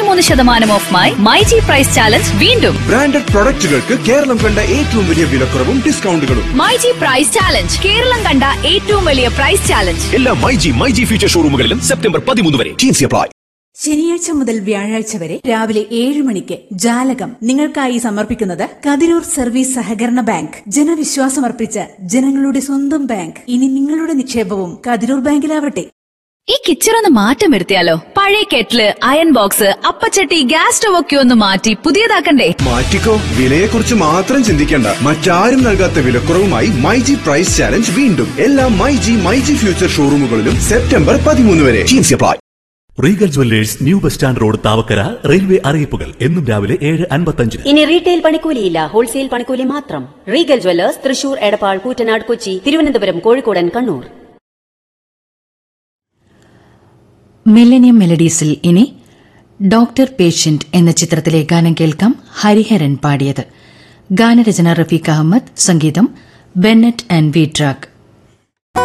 ഇരുപത്തിമൂന്ന് ശതമാനം ഓഫുമായി മൈ ജി പ്രൈസ് ചാലഞ്ച് വീണ്ടും ബ്രാൻഡഡ് പ്രൊഡക്റ്റുകൾക്ക് കേരളം കണ്ട ഏറ്റവും വലിയ വിലക്കുറവും ഡിസ്കൗണ്ടുകളും my G price challenge Keralam കണ്ട ഏറ്റവും വലിയ പ്രൈസ് ചാലഞ്ച് എല്ലാ my G my G future ഷോറൂമുകളിലും സെപ്റ്റംബർ പതിമൂന്ന് വരെ ടീംസി അപ്ലൈ ശനിയാഴ്ച മുതൽ വ്യാഴാഴ്ച വരെ രാവിലെ ഏഴ് മണിക്ക് ജാലകം നിങ്ങൾക്കായി സമർപ്പിക്കുന്നത് കതിരൂർ സർവീസ് സഹകരണ ബാങ്ക് ജനവിശ്വാസമർപ്പിച്ച ജനങ്ങളുടെ സ്വന്തം ബാങ്ക് ഇനി നിങ്ങളുടെ നിക്ഷേപവും കതിരൂർ ബാങ്കിലാവട്ടെ ഈ കിച്ചറൊന്ന് മാറ്റം വരുത്തിയാലോ പഴയ കെറ്റില് അയൺ ബോക്സ് അപ്പച്ചട്ടി ഗ്യാസ് സ്റ്റവ് ഒക്കെ ഒന്ന് മാറ്റി പുതിയതാക്കണ്ടേ മാറ്റിക്കോ വിലയെക്കുറിച്ച് മാത്രം ചിന്തിക്കേണ്ട മറ്റാരും നൽകാത്ത വിലക്കുറവുമായി മൈ ജി പ്രൈസ് ചാലഞ്ച് വീണ്ടും എല്ലാ my G my G future ഷോറൂമുകളിലും സെപ്റ്റംബർ പതിമൂന്ന് വരെ ടീംസി apply Regal jewellers new bus stand road Thavakkara railway അറിയിപ്പുകൾ എന്നും രാവിലെ ഏഴ് അൻപത്തഞ്ചിന് ഇനി റീറ്റെയിൽ പണിക്കൂലിയില്ല ഹോൾസെയിൽ പണിക്കൂലി മാത്രം റീഗൽ ജ്വല്ലേഴ്സ് തൃശൂർ എടപ്പാൾ കൂറ്റനാട് കൊച്ചി തിരുവനന്തപുരം കോഴിക്കോടൻ കണ്ണൂർ മില്ലനിയം മെലഡീസിൽ ഇനി ഡോക്ടർ പേഷ്യന്റ് എന്ന ചിത്രത്തിലെ ഗാനം കേൾക്കാം ഹരിഹരൻ പാടിയത് ഗാനരചന റഫീഖ് അഹമ്മദ് സംഗീതം ബെന്നറ്റ് ആൻഡ് വി ട്രാക്ക്